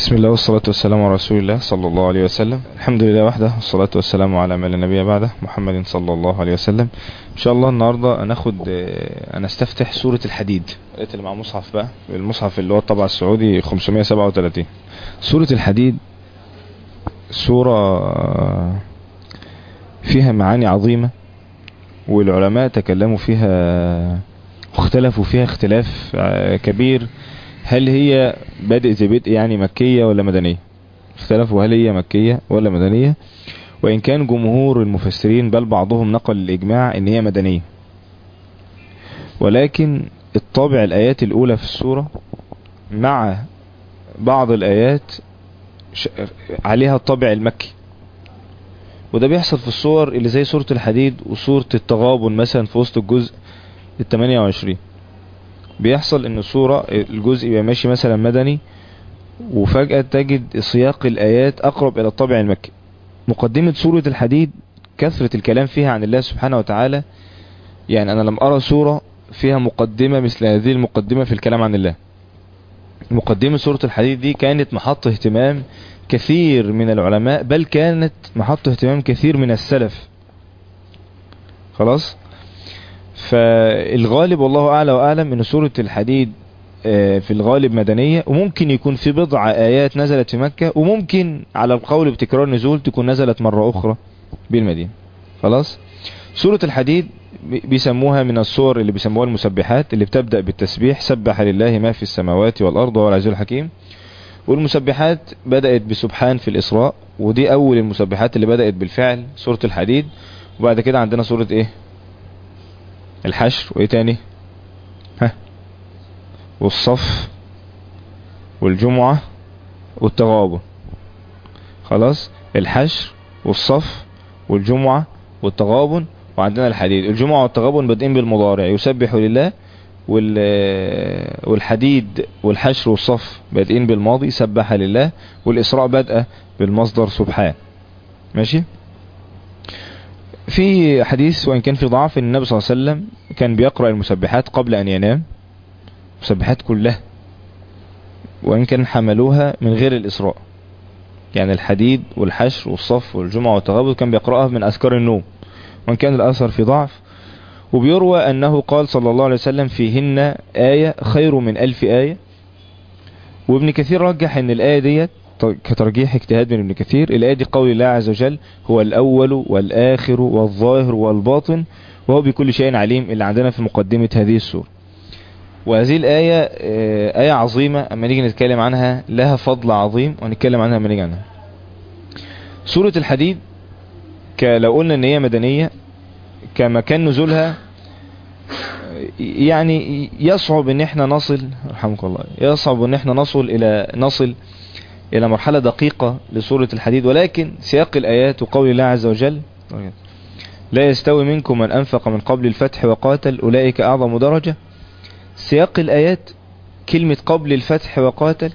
بسم الله والصلاة والسلام على رسول الله صلى الله عليه وسلم الحمد لله وحده والصلاة والسلام على من لا نبي بعده محمد صلى الله عليه وسلم ان شاء الله النهاردة هناخد انا استفتح سورة الحديد قريت اللي مع مصحف بقى المصحف اللي هو الطبع السعودي 537 سورة الحديد سورة فيها معاني عظيمة والعلماء تكلموا فيها واختلفوا فيها اختلاف كبير هل هي بدء بدء يعني مكية ولا مدنية اختلفوا هل هي مكية ولا مدنية وإن كان جمهور المفسرين بل بعضهم نقل الإجماع إن هي مدنية ولكن الطابع الآيات الأولى في السورة مع بعض الآيات عليها الطابع المكي وده بيحصل في الصور اللي زي سورة الحديد وسورة التغابن مثلا في وسط الجزء ال 28 بيحصل ان الصورة الجزء يبقى ماشي مثلا مدني وفجأة تجد سياق الآيات أقرب إلى الطابع المكي مقدمة سورة الحديد كثرة الكلام فيها عن الله سبحانه وتعالى يعني أنا لم أرى سورة فيها مقدمة مثل هذه المقدمة في الكلام عن الله مقدمة سورة الحديد دي كانت محط اهتمام كثير من العلماء بل كانت محط اهتمام كثير من السلف خلاص فالغالب والله أعلى وأعلم أن سورة الحديد في الغالب مدنية وممكن يكون في بضع آيات نزلت في مكة وممكن على القول بتكرار نزول تكون نزلت مرة أخرى بالمدينة خلاص سورة الحديد بيسموها من الصور اللي بيسموها المسبحات اللي بتبدأ بالتسبيح سبح لله ما في السماوات والأرض وهو العزيز الحكيم والمسبحات بدأت بسبحان في الإسراء ودي أول المسبحات اللي بدأت بالفعل سورة الحديد وبعد كده عندنا سورة إيه الحشر وايه تاني ها والصف والجمعة والتغابن خلاص الحشر والصف والجمعة والتغابن وعندنا الحديد الجمعة والتغابن بادئين بالمضارع يسبح لله والحديد والحشر والصف بادئين بالماضي سبح لله والإسراء بادئة بالمصدر سبحان ماشي في حديث وإن كان في ضعف النبي صلى الله عليه وسلم كان بيقرأ المسبحات قبل أن ينام المسبحات كلها وإن كان حملوها من غير الإسراء يعني الحديد والحشر والصف والجمعة والتغابط كان بيقرأها من أذكار النوم وإن كان الأثر في ضعف وبيروى أنه قال صلى الله عليه وسلم فيهن آية خير من ألف آية وابن كثير رجح أن الآية ديت كترجيح اجتهاد من ابن كثير الآية دي قول الله عز وجل هو الأول والآخر والظاهر والباطن وهو بكل شيء عليم اللي عندنا في مقدمة هذه السورة وهذه الآية آية عظيمة أما نيجي نتكلم عنها لها فضل عظيم ونتكلم عنها أما نيجي عنها سورة الحديد لو قلنا ان هي مدنية كمكان نزولها يعني يصعب ان احنا نصل رحمك الله يصعب ان احنا نصل الى نصل الى مرحلة دقيقة لسورة الحديد ولكن سياق الايات وقول الله عز وجل لا يستوي منكم من انفق من قبل الفتح وقاتل اولئك اعظم درجة سياق الايات كلمة قبل الفتح وقاتل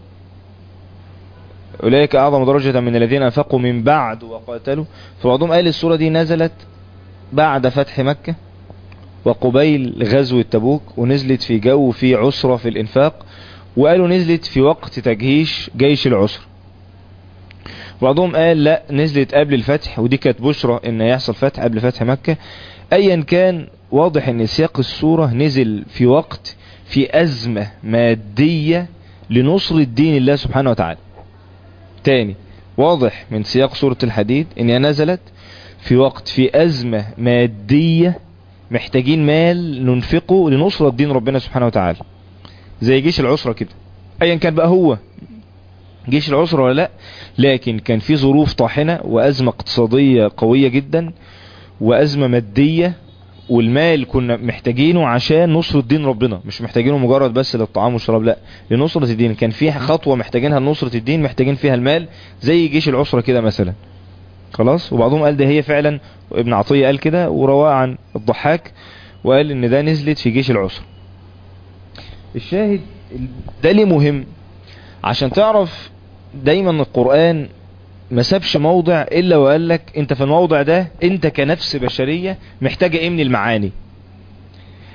اولئك اعظم درجة من الذين انفقوا من بعد وقاتلوا فبعضهم قال السورة دي نزلت بعد فتح مكة وقبيل غزو تبوك ونزلت في جو في عسرة في الانفاق وقالوا نزلت في وقت تجهيش جيش العسر بعضهم قال لا نزلت قبل الفتح ودي كانت بشرة ان يحصل فتح قبل فتح مكة ايا كان واضح ان سياق السورة نزل في وقت في ازمة مادية لنصر الدين الله سبحانه وتعالى تاني واضح من سياق سورة الحديد انها نزلت في وقت في ازمة مادية محتاجين مال ننفقه لنصرة دين ربنا سبحانه وتعالى زي جيش العسرة كده ايا كان بقى هو جيش العسرة ولا لا لكن كان في ظروف طاحنة وازمة اقتصادية قوية جدا وازمة مادية والمال كنا محتاجينه عشان نصرة دين ربنا مش محتاجينه مجرد بس للطعام والشراب لا لنصرة الدين كان في خطوة محتاجينها لنصرة الدين محتاجين فيها المال زي جيش العسرة كده مثلا خلاص وبعضهم قال ده هي فعلا ابن عطية قال كده ورواه عن الضحاك وقال ان ده نزلت في جيش العسرة الشاهد ده ليه مهم عشان تعرف دايما القرآن ما سابش موضع الا وقال لك انت في الموضع ده انت كنفس بشرية محتاجة ايه من المعاني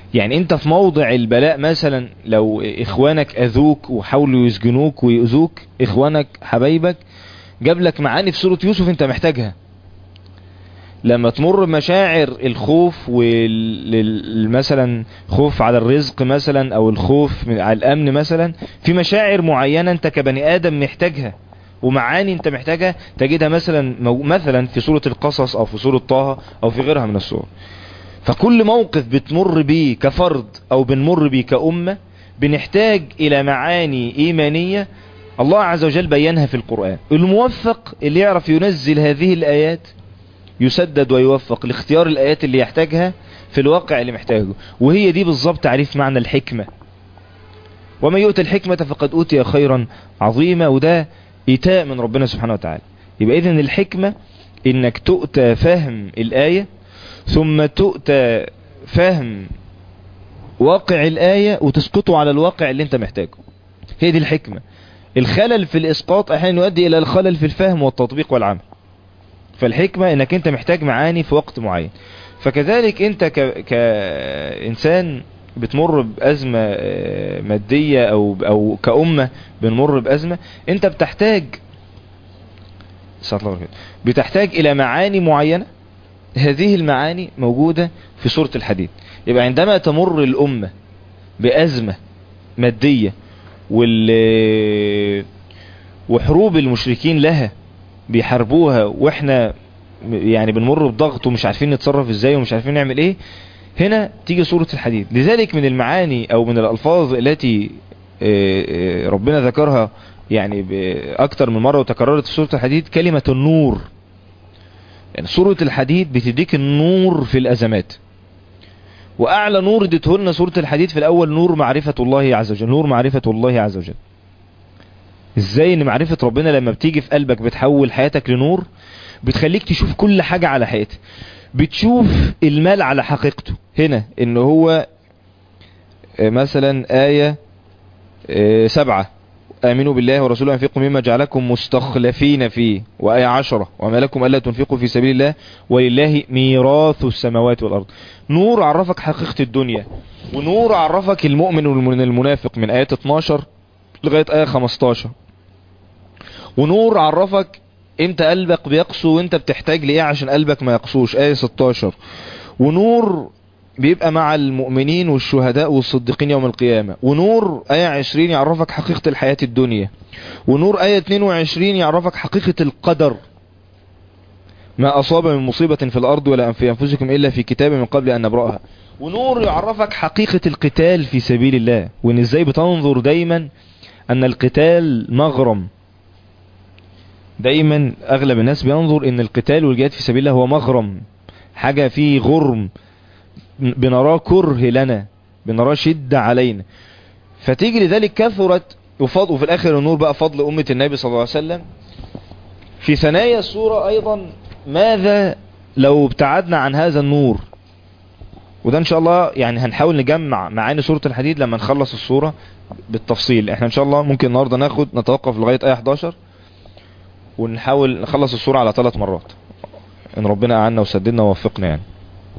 يعني انت في موضع البلاء مثلا لو اخوانك اذوك وحاولوا يسجنوك ويؤذوك اخوانك حبايبك جاب لك معاني في سورة يوسف انت محتاجها لما تمر بمشاعر الخوف مثلا خوف على الرزق مثلا او الخوف على الامن مثلا في مشاعر معينة انت كبني ادم محتاجها ومعاني انت محتاجها تجدها مثلا مثلا في سورة القصص او في سورة طه او في غيرها من السور فكل موقف بتمر بيه كفرد او بنمر بيه كأمة بنحتاج الى معاني ايمانية الله عز وجل بينها في القرآن الموفق اللي يعرف ينزل هذه الايات يسدد ويوفق لاختيار الايات اللي يحتاجها في الواقع اللي محتاجه وهي دي بالظبط تعريف معنى الحكمة وما يؤتى الحكمة فقد أوتي خيرا عظيما وده إيتاء من ربنا سبحانه وتعالى يبقى إذن الحكمة إنك تؤتى فهم الآية ثم تؤتى فهم واقع الآية وتسقطه على الواقع اللي انت محتاجه هي دي الحكمة الخلل في الإسقاط أحيانا يؤدي إلى الخلل في الفهم والتطبيق والعمل فالحكمة انك انت محتاج معاني في وقت معين فكذلك انت ك... كإنسان بتمر بأزمة مادية أو, أو كأمة بنمر بأزمة انت بتحتاج بتحتاج إلى معاني معينة هذه المعاني موجودة في سورة الحديد يبقى عندما تمر الأمة بأزمة مادية وال وحروب المشركين لها بيحاربوها واحنا يعني بنمر بضغط ومش عارفين نتصرف ازاي ومش عارفين نعمل ايه هنا تيجي سورة الحديد لذلك من المعاني او من الالفاظ التي ربنا ذكرها يعني اكتر من مرة وتكررت في سورة الحديد كلمة النور يعني سورة الحديد بتديك النور في الازمات واعلى نور ادته لنا سورة الحديد في الاول نور معرفة الله عز وجل نور معرفة الله عز وجل ازاي ان معرفة ربنا لما بتيجي في قلبك بتحول حياتك لنور بتخليك تشوف كل حاجة على حياتك بتشوف المال على حقيقته هنا ان هو مثلا آية سبعة آمنوا بالله ورسوله أنفقوا مما جعلكم مستخلفين فيه وآية عشرة وما لكم ألا تنفقوا في سبيل الله ولله ميراث السماوات والأرض نور عرفك حقيقة الدنيا ونور عرفك المؤمن والمنافق من آيات 12 لغاية آية 15 ونور عرفك امتى قلبك بيقسو وانت بتحتاج لإيه عشان قلبك ما يقسوش آية 16 ونور بيبقى مع المؤمنين والشهداء والصديقين يوم القيامة ونور آية 20 يعرفك حقيقة الحياة الدنيا ونور آية 22 يعرفك حقيقة القدر ما أصاب من مصيبة في الأرض ولا في أنفسكم إلا في كتاب من قبل أن نبرأها ونور يعرفك حقيقة القتال في سبيل الله وإن إزاي بتنظر دايما أن القتال مغرم دايما أغلب الناس بينظر أن القتال والجهاد في سبيل الله هو مغرم حاجة فيه غرم بنراه كره لنا بنراه شدة علينا فتيجي لذلك كثرت وفضل وفي الاخر النور بقى فضل امة النبي صلى الله عليه وسلم في ثنايا السورة ايضا ماذا لو ابتعدنا عن هذا النور وده ان شاء الله يعني هنحاول نجمع معاني سورة الحديد لما نخلص السورة بالتفصيل احنا ان شاء الله ممكن النهاردة ناخد نتوقف لغاية ايه 11 ونحاول نخلص السورة على ثلاث مرات ان ربنا اعنا وسددنا ووفقنا يعني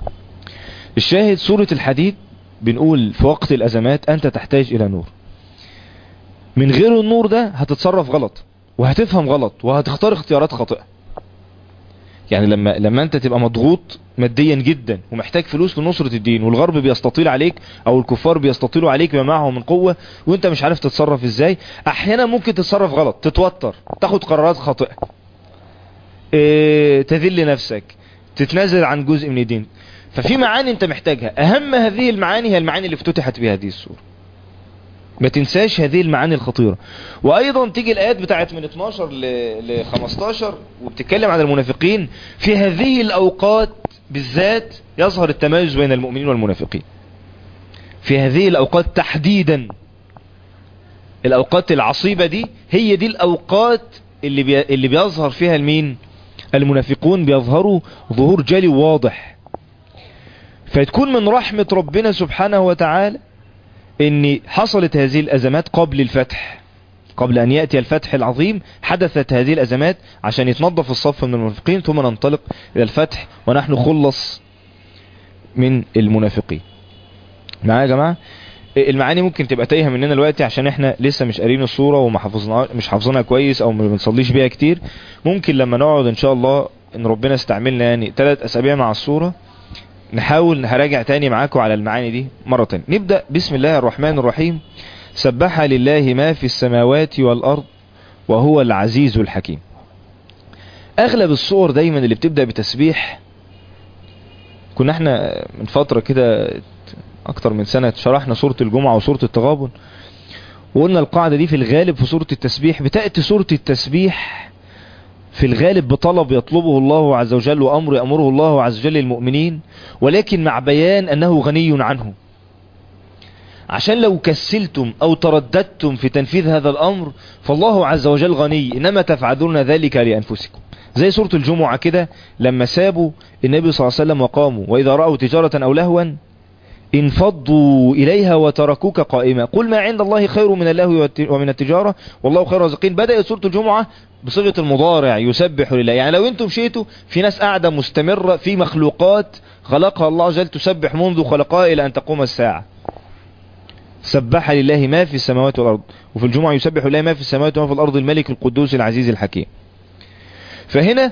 الشاهد سورة الحديد بنقول في وقت الأزمات أنت تحتاج إلى نور من غير النور ده هتتصرف غلط وهتفهم غلط وهتختار اختيارات خاطئة يعني لما لما انت تبقى مضغوط ماديا جدا ومحتاج فلوس لنصرة الدين والغرب بيستطيل عليك او الكفار بيستطيلوا عليك بما معهم من قوة وانت مش عارف تتصرف ازاي احيانا ممكن تتصرف غلط تتوتر تاخد قرارات خاطئة اه تذل نفسك تتنازل عن جزء من الدين ففي معاني انت محتاجها اهم هذه المعاني هي المعاني اللي افتتحت بها هذه السورة ما تنساش هذه المعاني الخطيرة وايضا تيجي الايات بتاعت من 12 ل 15 وبتتكلم عن المنافقين في هذه الاوقات بالذات يظهر التميز بين المؤمنين والمنافقين في هذه الاوقات تحديدا الاوقات العصيبة دي هي دي الاوقات اللي, بي اللي بيظهر فيها المين المنافقون بيظهروا ظهور جلي واضح فتكون من رحمة ربنا سبحانه وتعالى ان حصلت هذه الازمات قبل الفتح قبل ان يأتي الفتح العظيم حدثت هذه الازمات عشان يتنظف الصف من المنافقين ثم ننطلق الى الفتح ونحن خلص من المنافقين معايا يا جماعة المعاني ممكن تبقى تايهه مننا دلوقتي عشان احنا لسه مش قارين الصورة وما حافظنا مش حافظينها كويس او ما بنصليش بيها كتير ممكن لما نقعد ان شاء الله ان ربنا استعملنا يعني ثلاث اسابيع مع الصورة نحاول هراجع تاني معاكم على المعاني دي مرة تانية نبدأ بسم الله الرحمن الرحيم سبح لله ما في السماوات والأرض وهو العزيز الحكيم أغلب الصور دايما اللي بتبدأ بتسبيح كنا احنا من فترة كده أكتر من سنة شرحنا سورة الجمعة وسورة التغابن وقلنا القاعدة دي في الغالب في سورة التسبيح بتأتي سورة التسبيح في الغالب بطلب يطلبه الله عز وجل وأمر يأمره الله عز وجل للمؤمنين ولكن مع بيان أنه غني عنه عشان لو كسلتم أو ترددتم في تنفيذ هذا الأمر فالله عز وجل غني إنما تفعلون ذلك لأنفسكم زي سورة الجمعة كده لما سابوا النبي صلى الله عليه وسلم وقاموا وإذا رأوا تجارة أو لهوا انفضوا إليها وتركوك قائمة قل ما عند الله خير من الله ومن التجارة والله خير رزقين بدأت سورة الجمعة بصيغة المضارع يسبح لله يعني لو انتم مشيتوا في ناس قاعدة مستمرة في مخلوقات خلقها الله عز وجل تسبح منذ خلقها إلى أن تقوم الساعة سبح لله ما في السماوات والأرض وفي الجمعة يسبح لله ما في السماوات وما في الأرض الملك القدوس العزيز الحكيم فهنا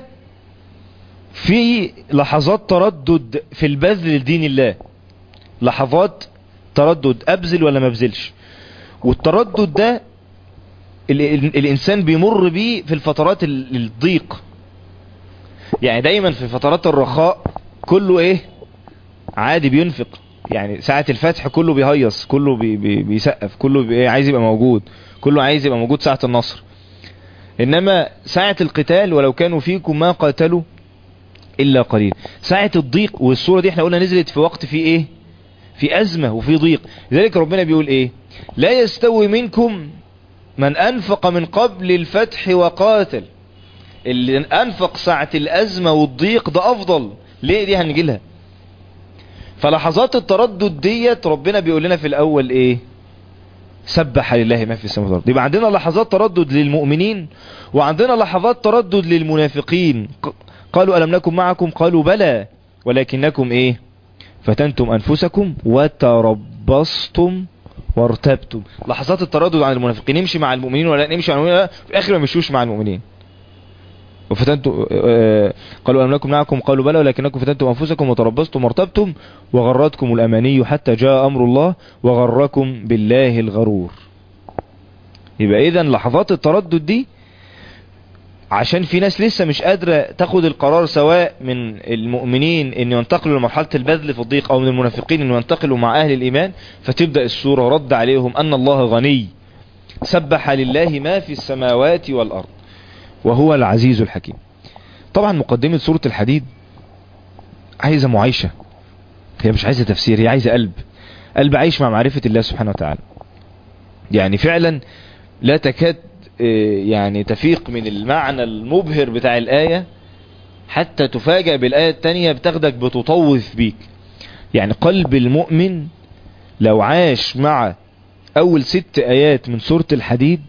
في لحظات تردد في البذل لدين الله لحظات تردد ابذل ولا ما ابذلش والتردد ده ال ال الانسان بيمر بيه في الفترات الضيق يعني دايما في فترات الرخاء كله ايه عادي بينفق يعني ساعة الفتح كله بيهيص كله بي بي بيسقف كله بي عايز يبقى موجود كله عايز يبقى موجود ساعة النصر انما ساعة القتال ولو كانوا فيكم ما قاتلوا الا قليل ساعة الضيق والصورة دي احنا قلنا نزلت في وقت فيه ايه في ازمة وفي ضيق لذلك ربنا بيقول ايه لا يستوي منكم من انفق من قبل الفتح وقاتل اللي انفق ساعة الازمة والضيق ده افضل ليه دي هنجيلها فلحظات التردد ديت ربنا بيقول لنا في الاول ايه سبح لله ما في السماوات والارض يبقى عندنا لحظات تردد للمؤمنين وعندنا لحظات تردد للمنافقين قالوا ألم نكن معكم قالوا بلى ولكنكم ايه فتنتم انفسكم وتربصتم وارتبتم لحظات التردد عن المنافقين نمشي مع المؤمنين ولا نمشي مع المؤمنين في الاخر ما مشوش مع المؤمنين وفتنتم قالوا ألم نكن معكم قالوا بلى ولكنكم فتنتم أنفسكم وتربصتم وارتبتم وغرتكم الأماني حتى جاء أمر الله وغركم بالله الغرور يبقى إذا لحظات التردد دي عشان في ناس لسه مش قادرة تاخد القرار سواء من المؤمنين ان ينتقلوا لمرحلة البذل في الضيق او من المنافقين ان ينتقلوا مع اهل الايمان فتبدأ السورة رد عليهم ان الله غني سبح لله ما في السماوات والارض وهو العزيز الحكيم طبعا مقدمة سورة الحديد عايزة معايشة هي مش عايزة تفسير هي عايزة قلب قلب عايش مع معرفة الله سبحانه وتعالى يعني فعلا لا تكاد يعني تفيق من المعنى المبهر بتاع الآية حتى تفاجأ بالآية التانية بتاخدك بتطوف بيك يعني قلب المؤمن لو عاش مع أول ست آيات من سورة الحديد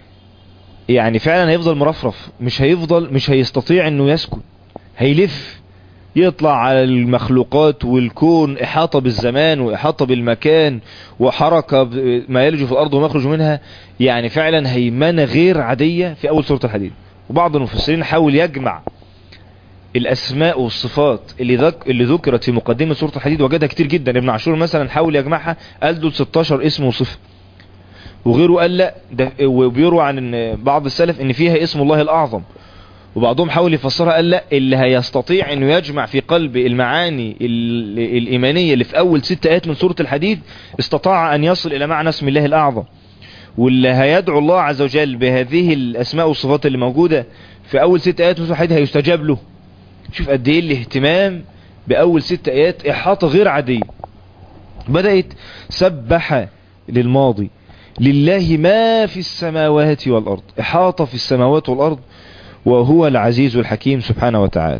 يعني فعلا هيفضل مرفرف مش هيفضل مش هيستطيع انه يسكن هيلف يطلع على المخلوقات والكون احاطة بالزمان واحاطة بالمكان وحركة ما يلج في الارض وما يخرج منها يعني فعلا هيمنة غير عادية في اول سورة الحديد وبعض المفسرين حاول يجمع الاسماء والصفات اللي ذك اللي ذكرت في مقدمة سورة الحديد وجدها كتير جدا ابن عاشور مثلا حاول يجمعها قال دول 16 اسم وصفة وغيره قال لا ده وبيروى عن بعض السلف ان فيها اسم الله الاعظم وبعضهم حاول يفسرها قال لا اللي هيستطيع انه يجمع في قلب المعاني الايمانية اللي في اول ست ايات من سورة الحديد استطاع ان يصل الى معنى اسم الله الاعظم واللي هيدعو الله عز وجل بهذه الاسماء والصفات اللي موجودة في اول ست ايات من سورة الحديد هيستجاب له شوف قد ايه الاهتمام باول ست ايات احاطة غير عادية بدأت سبح للماضي لله ما في السماوات والأرض إحاطة في السماوات والأرض وهو العزيز الحكيم سبحانه وتعالى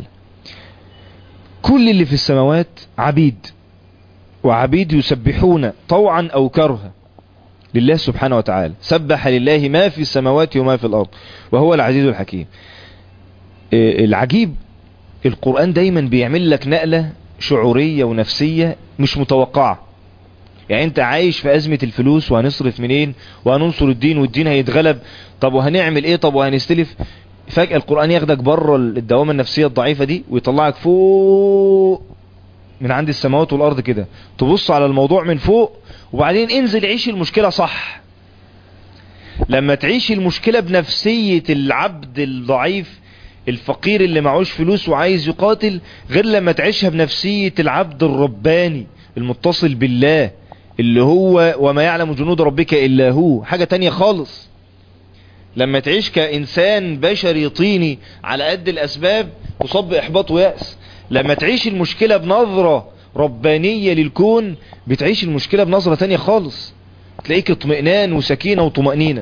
كل اللي في السماوات عبيد وعبيد يسبحون طوعا أو كرها لله سبحانه وتعالى سبح لله ما في السماوات وما في الأرض وهو العزيز الحكيم العجيب القرآن دايما بيعمل لك نقلة شعورية ونفسية مش متوقعة يعني انت عايش في ازمة الفلوس وهنصرف منين وهننصر الدين والدين هيتغلب طب وهنعمل ايه طب وهنستلف فجأة القرآن ياخدك بره الدوامة النفسية الضعيفة دي ويطلعك فوق من عند السماوات والارض كده تبص على الموضوع من فوق وبعدين انزل عيش المشكلة صح لما تعيش المشكلة بنفسية العبد الضعيف الفقير اللي معوش فلوس وعايز يقاتل غير لما تعيشها بنفسية العبد الرباني المتصل بالله اللي هو وما يعلم جنود ربك إلا هو حاجة تانية خالص لما تعيش كإنسان بشري طيني على قد الأسباب تصب إحباط ويأس لما تعيش المشكلة بنظرة ربانية للكون بتعيش المشكلة بنظرة تانية خالص تلاقيك اطمئنان وسكينة وطمأنينة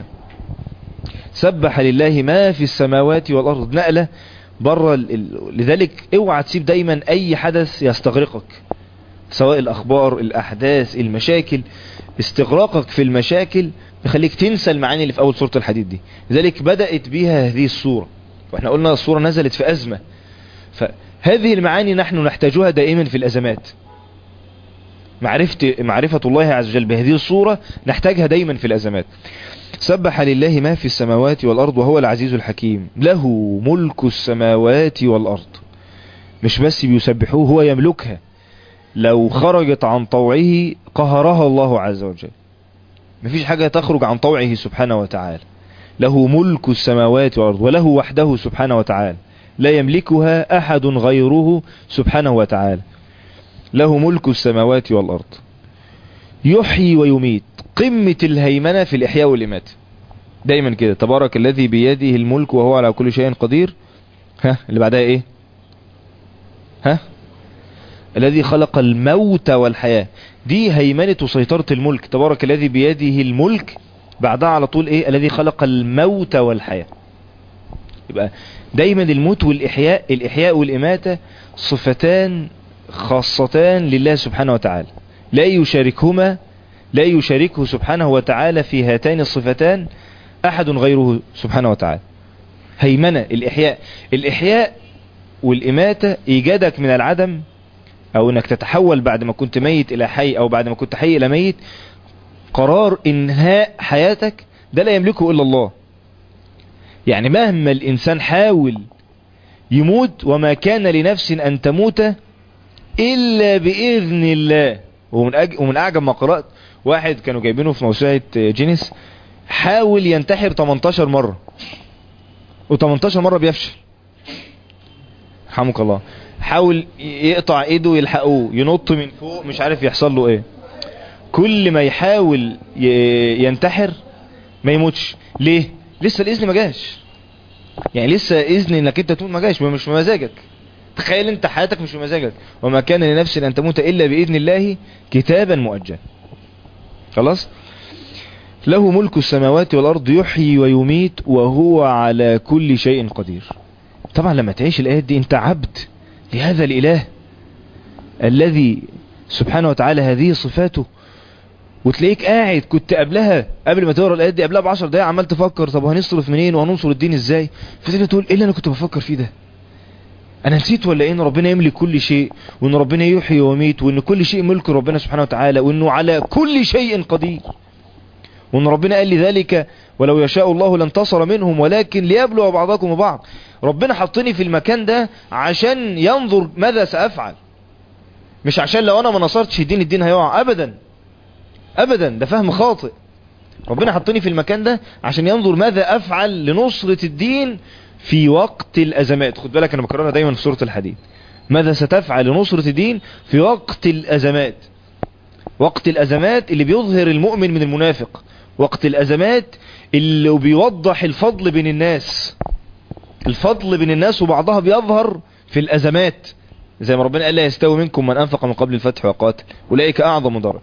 سبح لله ما في السماوات والأرض نقلة بره لذلك اوعى تسيب دايما اي حدث يستغرقك سواء الاخبار الاحداث المشاكل استغراقك في المشاكل يخليك تنسى المعاني اللي في اول سورة الحديد دي لذلك بدأت بها هذه السورة واحنا قلنا السورة نزلت في ازمة فهذه المعاني نحن نحتاجها دائما في الازمات معرفة, معرفة الله عز وجل بهذه الصورة نحتاجها دايما في الأزمات سبح لله ما في السماوات والأرض وهو العزيز الحكيم له ملك السماوات والأرض مش بس بيسبحوه هو يملكها لو خرجت عن طوعه قهرها الله عز وجل مفيش حاجة تخرج عن طوعه سبحانه وتعالى له ملك السماوات والأرض وله وحده سبحانه وتعالى لا يملكها أحد غيره سبحانه وتعالى له ملك السماوات والأرض يحيي ويميت قمة الهيمنة في الإحياء والإماتة دايما كده تبارك الذي بيده الملك وهو على كل شيء قدير ها اللي بعدها ايه ها الذي خلق الموت والحياة دي هيمنة وسيطرة الملك تبارك الذي بيده الملك بعدها على طول ايه الذي خلق الموت والحياة يبقى دايما الموت والإحياء الإحياء والإماتة صفتان خاصتان لله سبحانه وتعالى لا يشاركهما لا يشاركه سبحانه وتعالى في هاتين الصفتان أحد غيره سبحانه وتعالى هيمنة الإحياء الإحياء والإماتة إيجادك من العدم أو أنك تتحول بعد ما كنت ميت إلى حي أو بعد ما كنت حي إلى ميت قرار إنهاء حياتك ده لا يملكه إلا الله يعني مهما الإنسان حاول يموت وما كان لنفس أن تموت إلا بإذن الله ومن, أج... ومن أعجب ما قرأت واحد كانوا جايبينه في موسوعة جينيس حاول ينتحر 18 مرة و18 مرة بيفشل رحمك الله حاول يقطع ايده يلحقوه ينط من فوق مش عارف يحصل له ايه كل ما يحاول ينتحر ما يموتش ليه لسه الاذن ما جاش يعني لسه اذن انك انت تموت ما جاش مش بمزاجك تخيل انت حياتك مش بمزاجك وما كان لنفس ان تموت الا باذن الله كتابا مؤجلا خلاص له ملك السماوات والارض يحيي ويميت وهو على كل شيء قدير طبعا لما تعيش الايات دي انت عبد لهذا الاله الذي سبحانه وتعالى هذه صفاته وتلاقيك قاعد كنت قبلها قبل ما تقرا الايات دي قبلها ب 10 دقايق عمال تفكر طب هنصرف منين وهننصر الدين ازاي فتيجي تقول ايه اللي انا كنت بفكر فيه ده انا نسيت ولا ايه ان ربنا يملك كل شيء وان ربنا يحيي ويميت وان كل شيء ملك ربنا سبحانه وتعالى وانه على كل شيء قدير وان ربنا قال لي ذلك ولو يشاء الله لانتصر منهم ولكن ليبلو بعضكم وبعض ربنا حطني في المكان ده عشان ينظر ماذا سأفعل مش عشان لو انا ما نصرتش الدين الدين هيقع ابدا ابدا ده فهم خاطئ ربنا حطني في المكان ده عشان ينظر ماذا افعل لنصرة الدين في وقت الازمات خد بالك انا بكررها دايما في سورة الحديد ماذا ستفعل لنصرة الدين في وقت الازمات وقت الازمات اللي بيظهر المؤمن من المنافق وقت الازمات اللي بيوضح الفضل بين الناس الفضل بين الناس وبعضها بيظهر في الازمات زي ما ربنا قال لا يستوي منكم من انفق من قبل الفتح وقاتل اولئك اعظم درجة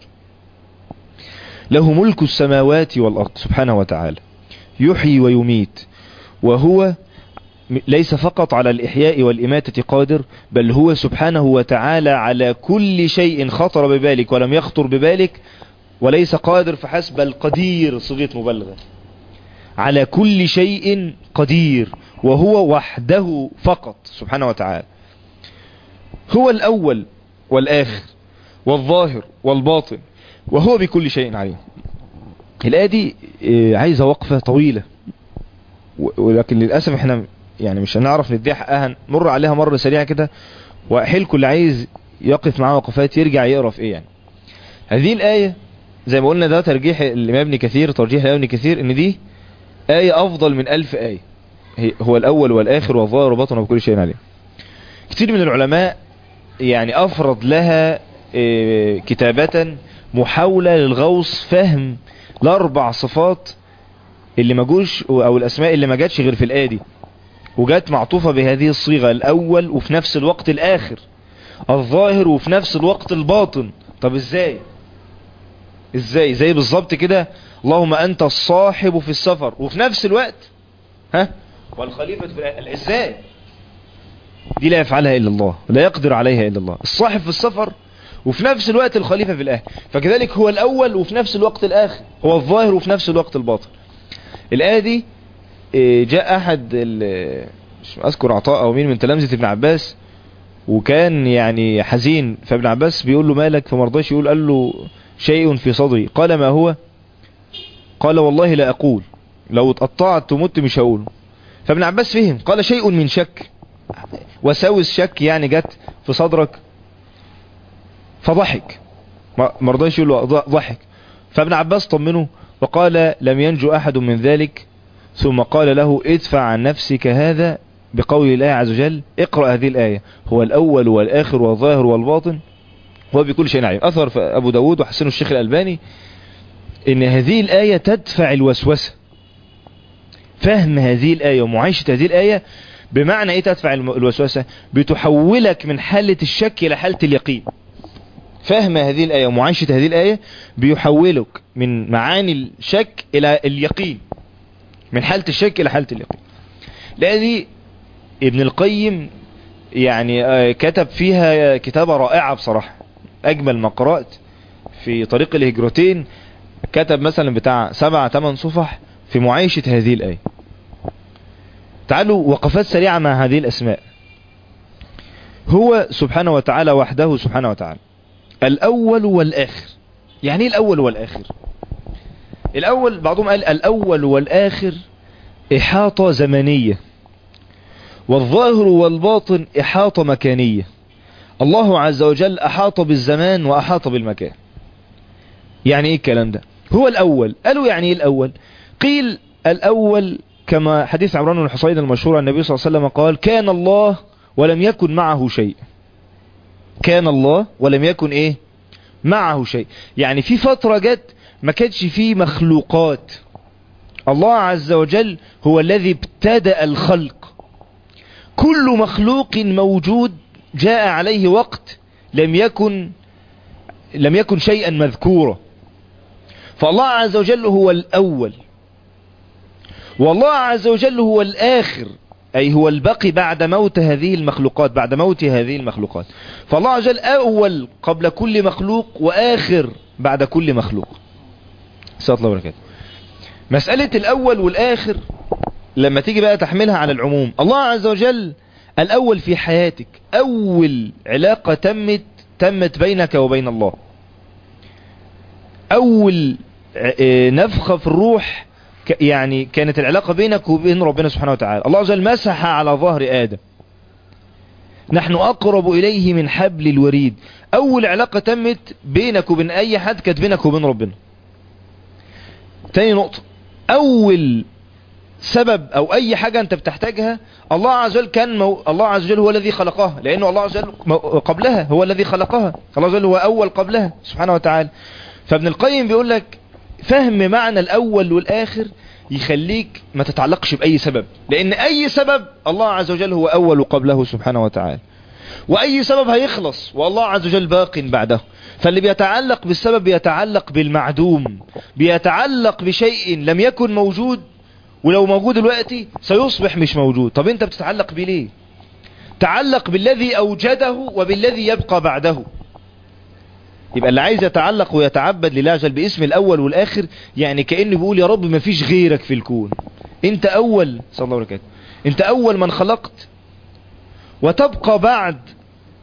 له ملك السماوات والارض سبحانه وتعالى يحيي ويميت وهو ليس فقط على الإحياء والإماتة قادر بل هو سبحانه وتعالى على كل شيء خطر ببالك ولم يخطر ببالك وليس قادر فحسب القدير صيغة مبالغة على كل شيء قدير وهو وحده فقط سبحانه وتعالى هو الأول والآخر والظاهر والباطن وهو بكل شيء عليم الآية دي آه، عايزة وقفة طويلة و- ولكن للأسف احنا يعني مش هنعرف نديها حقها نمر عليها مرة سريعة كده وأحيلكم اللي عايز يقف معاه وقفات يرجع يقرا في ايه يعني هذه الآية زي ما قلنا ده ترجيح الإمام ابن كثير ترجيح الإمام ابن كثير إن دي آية أفضل من ألف آية هي- هو الأول والآخر والظاهر والباطن وكل شيء عليه كتير من العلماء يعني أفرض لها آه، كتابة محاولة للغوص فهم الأربع صفات اللي ما جوش أو الأسماء اللي ما جاتش غير في الآية دي وجات معطوفة بهذه الصيغة الأول وفي نفس الوقت الآخر الظاهر وفي نفس الوقت الباطن طب ازاي ازاي زي بالظبط كده اللهم انت الصاحب في السفر وفي نفس الوقت ها والخليفة في الأهل. ازاي دي لا يفعلها الا الله لا يقدر عليها الا الله الصاحب في السفر وفي نفس الوقت الخليفة في الاهل فكذلك هو الاول وفي نفس الوقت الاخر هو الظاهر وفي نفس الوقت الباطن الايه دي إيه، جاء احد ال- مش اذكر عطاء او مين من تلامذة ابن عباس وكان يعني حزين فابن عباس بيقول له مالك فمرضاش يقول قال له شيء في صدري قال ما هو قال والله لا أقول لو اتقطعت ومت مش هقوله فابن عباس فهم قال شيء من شك وساوس شك يعني جت في صدرك فضحك ما مرضاش يقول له ض- ضحك فابن عباس طمنه وقال لم ينجو أحد من ذلك ثم قال له ادفع عن نفسك هذا بقول الله عز وجل اقرأ هذه الآية هو الأول والآخر والظاهر والباطن هو بكل شيء عليم أثر في أبو داود وحسنه الشيخ الألباني إن هذه الآية تدفع الوسوسة فهم هذه الآية ومعايشة هذه الآية بمعنى إيه تدفع الم- الوسوسة بتحولك من حالة الشك إلى حالة اليقين فهم هذه الآية ومعايشة هذه الآية بيحولك من معاني الشك إلى اليقين من حالة الشك إلى حالة اليقين الآية دي ابن القيم يعني آه، كتب فيها كتابة رائعة بصراحة أجمل ما قرأت في طريق الهجرتين كتب مثلا بتاع سبع تمن صفح في معايشة هذه الآية تعالوا وقفات سريعة مع هذه الأسماء هو سبحانه وتعالى وحده سبحانه وتعالى الأول والآخر يعني ايه الأول والآخر الأول بعضهم قال الأول والآخر إحاطة زمنية والظاهر والباطن إحاطة مكانية الله عز وجل أحاط بالزمان وأحاط بالمكان يعني إيه الكلام ده هو الأول قالوا يعني إيه الأول قيل الأول كما حديث عمران بن الحصين المشهور عن النبي صلى الله عليه وسلم قال كان الله ولم يكن معه شيء كان الله ولم يكن إيه معه شيء يعني في فترة جت ما كانش فيه مخلوقات الله عز وجل هو الذي ابتدأ الخلق كل مخلوق موجود جاء عليه وقت لم يكن لم يكن شيئا مذكورا فالله عز وجل هو الأول والله عز وجل هو الآخر أي هو البقي بعد موت هذه المخلوقات بعد موت هذه المخلوقات فالله عز وجل أول قبل كل مخلوق وآخر بعد كل مخلوق سأل الله وبركاته مسألة الأول والآخر لما تيجي بقى تحملها على العموم الله عز وجل الأول في حياتك أول علاقة تمت تمت بينك وبين الله أول ع- نفخة في الروح ك- يعني كانت العلاقة بينك وبين ربنا سبحانه وتعالى الله عز وجل مسح على ظهر آدم نحن أقرب إليه من حبل الوريد أول علاقة تمت بينك وبين أي حد كانت بينك وبين ربنا تاني نقطة أول سبب او اي حاجة انت بتحتاجها الله عز وجل كان مو... الله عز وجل هو الذي خلقها لانه الله عز وجل مو... قبلها هو الذي خلقها الله عز وجل هو اول قبلها سبحانه وتعالى فابن القيم بيقول لك فهم معنى الاول والاخر يخليك ما تتعلقش باي سبب لان اي سبب الله عز وجل هو اول قبله سبحانه وتعالى واي سبب هيخلص والله عز وجل باق بعده فاللي بيتعلق بالسبب بيتعلق بالمعدوم بيتعلق بشيء لم يكن موجود ولو موجود دلوقتي سيصبح مش موجود طب انت بتتعلق بيه ليه تعلق بالذي اوجده وبالذي يبقى بعده يبقى اللي عايز يتعلق ويتعبد لله عز وجل باسم الاول والاخر يعني كأنه بيقول يا رب ما فيش غيرك في الكون انت اول صلى الله عليه وسلم انت اول من خلقت وتبقى بعد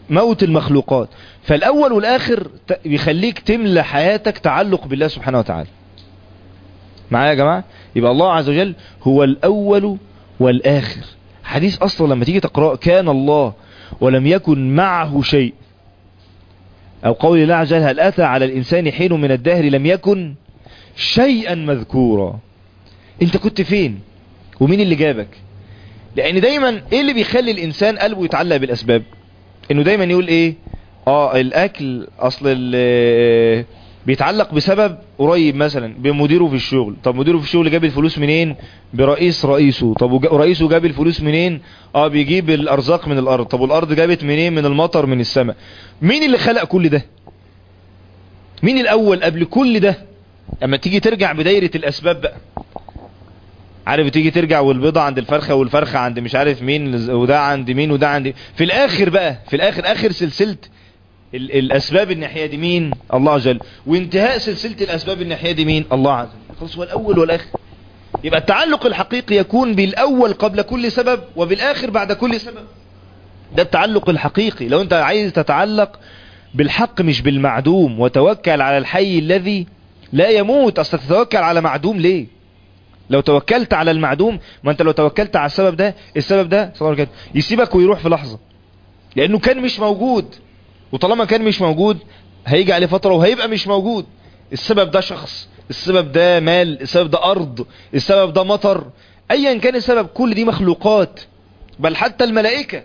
موت المخلوقات فالاول والاخر ت- بيخليك تملى حياتك تعلق بالله سبحانه وتعالى معايا يا جماعة يبقى الله عز وجل هو الاول والاخر حديث اصلا لما تيجي تقرأ كان الله ولم يكن معه شيء او قول الله عز وجل هل اتى على الانسان حين من الدهر لم يكن شيئا مذكورا انت كنت فين ومين اللي جابك لان دايما ايه اللي بيخلي الانسان قلبه يتعلق بالاسباب انه دايما يقول ايه اه الاكل اصل ال- بيتعلق بسبب قريب مثلا بمديره في الشغل طب مديره في الشغل جاب الفلوس منين برئيس رئيسه طب وجا- ورئيسه جاب الفلوس منين اه بيجيب الارزاق من الارض طب والارض جابت منين من المطر من السماء مين اللي خلق كل ده مين الاول قبل كل ده اما تيجي ترجع بدايرة الاسباب بقى عارف تيجي ترجع والبيضة عند الفرخة والفرخة عند مش عارف مين وده عند مين وده عند في الاخر بقى في الاخر اخر سلسلة ال- الاسباب الناحية دي مين الله عز وجل وانتهاء سلسلة الاسباب الناحية دي مين الله عز وجل خلاص هو الاول والاخر يبقى التعلق الحقيقي يكون بالاول قبل كل سبب وبالاخر بعد كل سبب ده التعلق الحقيقي لو انت عايز تتعلق بالحق مش بالمعدوم وتوكل على الحي الذي لا يموت اصل تتوكل على معدوم ليه لو توكلت على المعدوم ما انت لو توكلت على السبب ده السبب ده صلى الله عليه وسلم يسيبك ويروح في لحظة لانه كان مش موجود وطالما كان مش موجود هيجي عليه فترة وهيبقى مش موجود السبب ده شخص السبب ده مال السبب ده ارض السبب ده مطر ايا كان السبب كل دي مخلوقات بل حتى الملائكة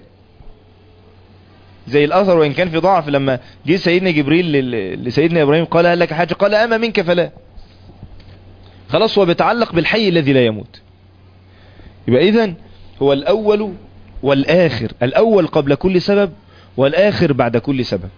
زي الاثر وان كان في ضعف لما جه سيدنا جبريل لل- لسيدنا ابراهيم قال هل لك حاجة قال اما منك فلا خلاص هو بيتعلق بالحي الذي لا يموت يبقى اذا هو الاول والاخر الاول قبل كل سبب والاخر بعد كل سبب